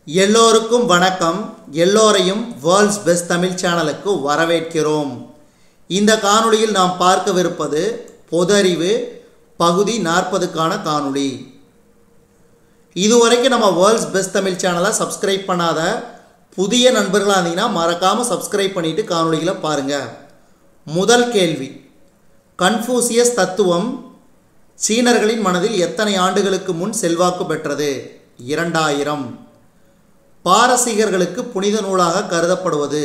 எல்லோருக்கும் வணக்கம் எல்லோரையும் வேர்ல்ட்ஸ் பெஸ்ட் தமிழ் சேனலுக்கு வரவேற்கிறோம் இந்த காணொளியில் நாம் பார்க்கவிருப்பது பொதறிவு பகுதி நாற்பதுக்கான காணொளி இதுவரைக்கும் நம்ம வேர்ல்ட்ஸ் பெஸ்ட் தமிழ் சேனலை சப்ஸ்கிரைப் பண்ணாத புதிய நண்பர்களாக இருந்தீங்கன்னா மறக்காமல் சப்ஸ்கிரைப் பண்ணிவிட்டு காணொளிகளை பாருங்கள் முதல் கேள்வி கன்ஃபூசியஸ் தத்துவம் சீனர்களின் மனதில் எத்தனை ஆண்டுகளுக்கு முன் செல்வாக்கு பெற்றது இரண்டாயிரம் பாரசீகர்களுக்கு புனித நூலாக கருதப்படுவது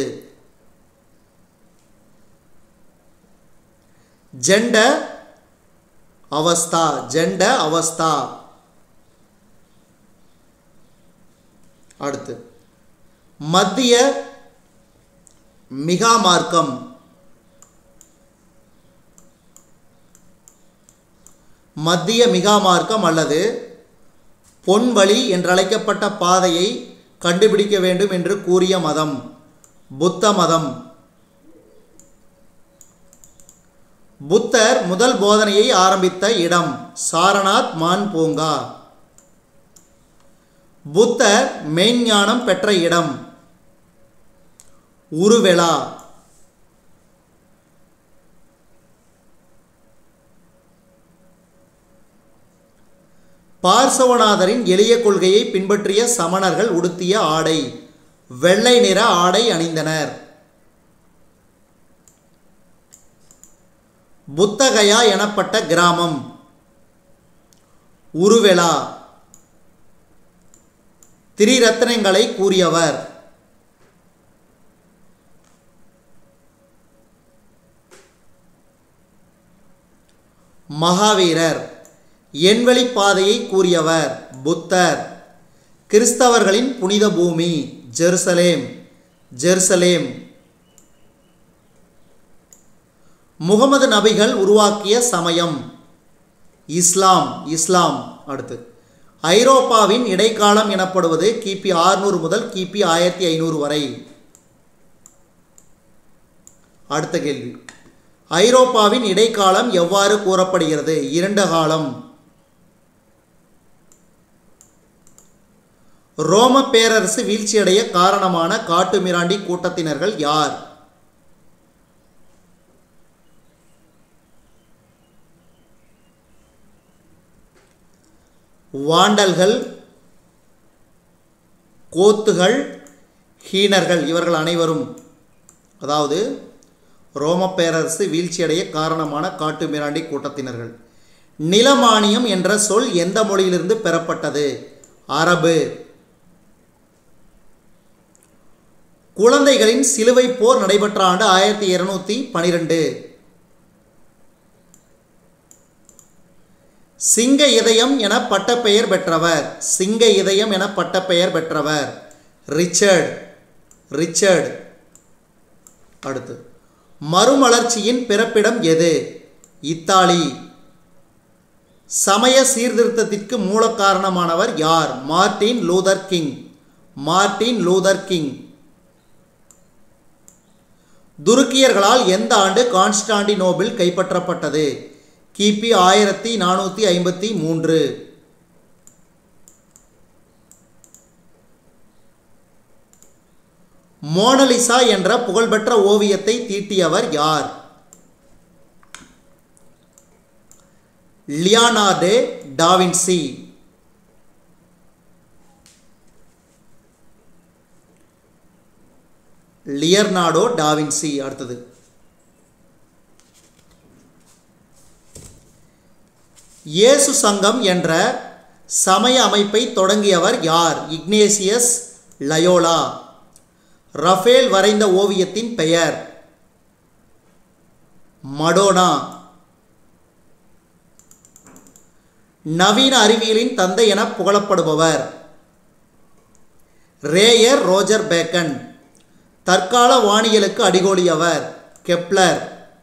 ஜெண்ட அவஸ்தா ஜெண்ட அவஸ்தா அடுத்து மத்திய மிகா மார்க்கம் மத்திய மிகா மார்க்கம் அல்லது பொன்வழி என்றழைக்கப்பட்ட பாதையை கண்டுபிடிக்க வேண்டும் என்று கூறிய மதம் புத்த மதம் புத்தர் முதல் போதனையை ஆரம்பித்த இடம் சாரநாத் மான் பூங்கா புத்தர் மெய்ஞானம் பெற்ற இடம் உருவெளா பார்சவநாதரின் எளிய கொள்கையை பின்பற்றிய சமணர்கள் உடுத்திய ஆடை வெள்ளை நிற ஆடை அணிந்தனர் புத்தகயா எனப்பட்ட கிராமம் உருவெளா திரிரத்னங்களை கூறியவர் மகாவீரர் எண்வழி பாதையை கூறியவர் புத்தர் கிறிஸ்தவர்களின் புனித பூமி ஜெருசலேம் ஜெருசலேம் முகமது நபிகள் உருவாக்கிய சமயம் இஸ்லாம் இஸ்லாம் அடுத்து ஐரோப்பாவின் இடைக்காலம் எனப்படுவது கிபி ஆறுநூறு முதல் கிபி ஆயிரத்தி ஐநூறு வரை அடுத்த கேள்வி ஐரோப்பாவின் இடைக்காலம் எவ்வாறு கூறப்படுகிறது இரண்டு காலம் ரோம பேரரசு வீழ்ச்சியடைய காரணமான காட்டுமிராண்டி கூட்டத்தினர்கள் யார் வாண்டல்கள் கோத்துகள் ஹீனர்கள் இவர்கள் அனைவரும் அதாவது ரோம பேரரசு வீழ்ச்சியடைய காரணமான காட்டுமிராண்டி கூட்டத்தினர்கள் நிலமானியம் என்ற சொல் எந்த மொழியிலிருந்து பெறப்பட்டது அரபு குழந்தைகளின் சிலுவை போர் நடைபெற்ற ஆண்டு ஆயிரத்தி இருநூத்தி பனிரெண்டு சிங்க இதயம் என பட்டப்பெயர் பெற்றவர் சிங்க இதயம் என பட்டப்பெயர் பெற்றவர் ரிச்சர்ட் ரிச்சர்ட் அடுத்து மறுமலர்ச்சியின் பிறப்பிடம் எது இத்தாலி சமய சீர்திருத்தத்திற்கு மூல காரணமானவர் யார் Martin Luther King Martin Luther King துருக்கியர்களால் எந்த ஆண்டு கான்ஸ்டாண்டினோபிள் கைப்பற்றப்பட்டது கிபி ஆயிரத்தி நானூற்றி ஐம்பத்தி மூன்று மோனலிசா என்ற புகழ்பெற்ற ஓவியத்தை தீட்டியவர் யார் லியானார்டே டாவின்சி லியர்னாடோ டாவின்சி அடுத்தது இயேசு சங்கம் என்ற சமய அமைப்பை தொடங்கியவர் யார் இக்னேசியஸ் லயோலா ரஃபேல் வரைந்த ஓவியத்தின் பெயர் மடோனா நவீன அறிவியலின் தந்தை என புகழப்படுபவர் ரேயர் ரோஜர் பேக்கன் தற்கால வானியலுக்கு அடிகோலியவர் கெப்லர்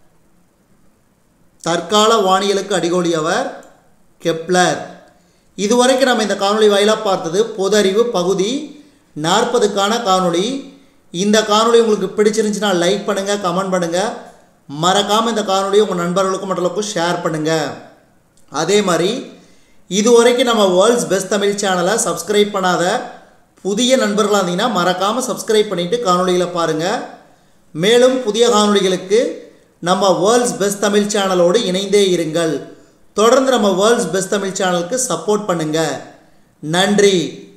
தற்கால வானியலுக்கு அடிகோலியவர் கெப்லர் இதுவரைக்கும் நம்ம இந்த காணொளி வாயிலாக பார்த்தது பொது அறிவு பகுதி நாற்பதுக்கான காணொளி இந்த காணொளி உங்களுக்கு பிடிச்சிருந்துச்சுன்னா லைக் பண்ணுங்கள் கமெண்ட் பண்ணுங்கள் மறக்காமல் இந்த காணொலியை உங்கள் நண்பர்களுக்கும் மற்றவர்களுக்கும் ஷேர் பண்ணுங்கள் அதே மாதிரி இது வரைக்கும் நம்ம வேர்ல்ட்ஸ் பெஸ்ட் தமிழ் சேனலை சப்ஸ்கிரைப் பண்ணாத புதிய நண்பர்களாக இருந்தீங்கன்னா மறக்காமல் சப்ஸ்கிரைப் பண்ணிவிட்டு காணொளிகளை பாருங்கள் மேலும் புதிய காணொளிகளுக்கு நம்ம வேர்ல்ட்ஸ் பெஸ்ட் தமிழ் சேனலோடு இணைந்தே இருங்கள் தொடர்ந்து நம்ம வேர்ல்ட்ஸ் பெஸ்ட் தமிழ் சேனலுக்கு சப்போர்ட் பண்ணுங்கள் நன்றி